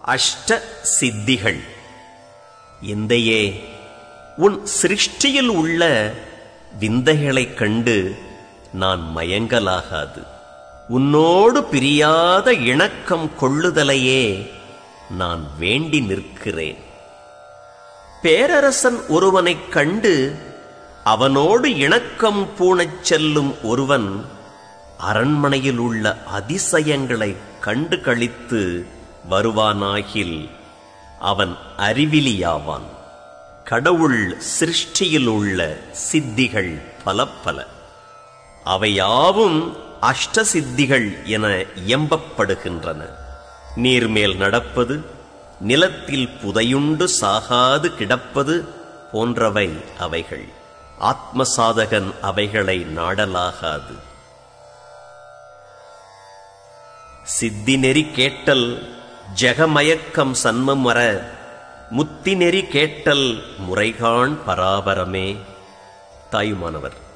அஷ்ட சித்திகள் எந்தையே உன் சிருஷ்டியில் உள்ள விந்தைகளைக் கண்டு நான் மயங்கலாகாது உன்னோடு பிரியாத இணக்கம் கொள்ளுதலையே நான் வேண்டி நிற்கிறேன் பேரரசன் ஒருவனைக் கண்டு அவனோடு இணக்கம் பூணச் செல்லும் ஒருவன் அரண்மனையில் உள்ள அதிசயங்களைக் கண்டு களித்து வருவானாகில் அவன் அறிவிலியாவான் கடவுள் சிருஷ்டியில் உள்ள சித்திகள் பல பல அவையாவும் அஷ்ட சித்திகள் என இயம்பப்படுகின்றன நீர்மேல் நடப்பது நிலத்தில் புதையுண்டு சாகாது கிடப்பது போன்றவை அவைகள் ஆத்மசாதகன் அவைகளை நாடலாகாது சித்தி நெறி கேட்டல் ஜெகமயக்கம் சன்மம் வர முத்தி நெறி கேட்டல் முறைகாண் பராபரமே தாயுமானவர்